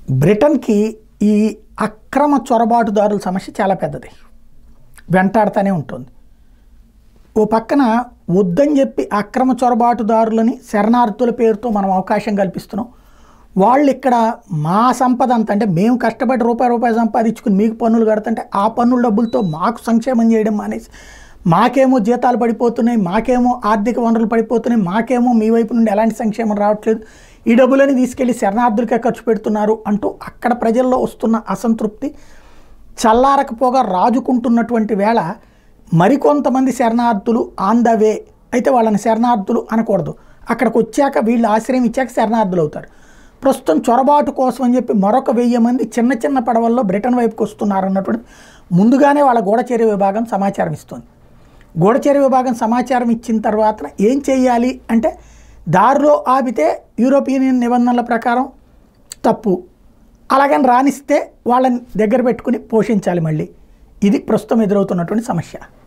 బ్రిటన్కి ఈ అక్రమ చొరబాటుదారుల సమస్య చాలా పెద్దది వెంటాడుతూనే ఉంటుంది ఓ పక్కన వద్దని చెప్పి అక్రమ చొరబాటుదారులని శరణార్థుల పేరుతో మనం అవకాశం కల్పిస్తున్నాం వాళ్ళు ఇక్కడ మా సంపద అంత అంటే మేము కష్టపడి రూపాయి రూపాయి సంపాదించుకుని మీకు పన్నులు కడుతుంటే ఆ పన్నుల డబ్బులతో మాకు సంక్షేమం చేయడం మానేసి మాకేమో జీతాలు పడిపోతున్నాయి మాకేమో ఆర్థిక వనరులు పడిపోతున్నాయి మాకేమో మీ వైపు నుండి ఎలాంటి సంక్షేమం రావట్లేదు ఈ డబ్బులని తీసుకెళ్లి శరణార్థులకే ఖర్చు పెడుతున్నారు అంటూ అక్కడ ప్రజల్లో వస్తున్న అసంతృప్తి చల్లారకపోగా రాజుకుంటున్నటువంటి వేళ మరికొంతమంది శరణార్థులు ఆన్ ద వే అయితే వాళ్ళని శరణార్థులు అనకూడదు అక్కడికి వచ్చాక వీళ్ళు ఆశ్రయం ఇచ్చాక శరణార్థులు అవుతారు ప్రస్తుతం చొరబాటు కోసం అని చెప్పి మరొక వెయ్యి మంది చిన్న చిన్న పడవల్లో బ్రిటన్ వైపుకి వస్తున్నారు అన్నటువంటి ముందుగానే వాళ్ళ గూఢచర్య విభాగం సమాచారం ఇస్తుంది గూఢచర్య విభాగం సమాచారం ఇచ్చిన తర్వాత ఏం చేయాలి అంటే దారిలో ఆపితే యూరోపియన్ యూనియన్ నిబంధనల ప్రకారం తప్పు అలాగని రానిస్తే వాళ్ళని దగ్గర పెట్టుకుని పోషించాలి మళ్ళీ ఇది ప్రస్తుతం ఎదురవుతున్నటువంటి సమస్య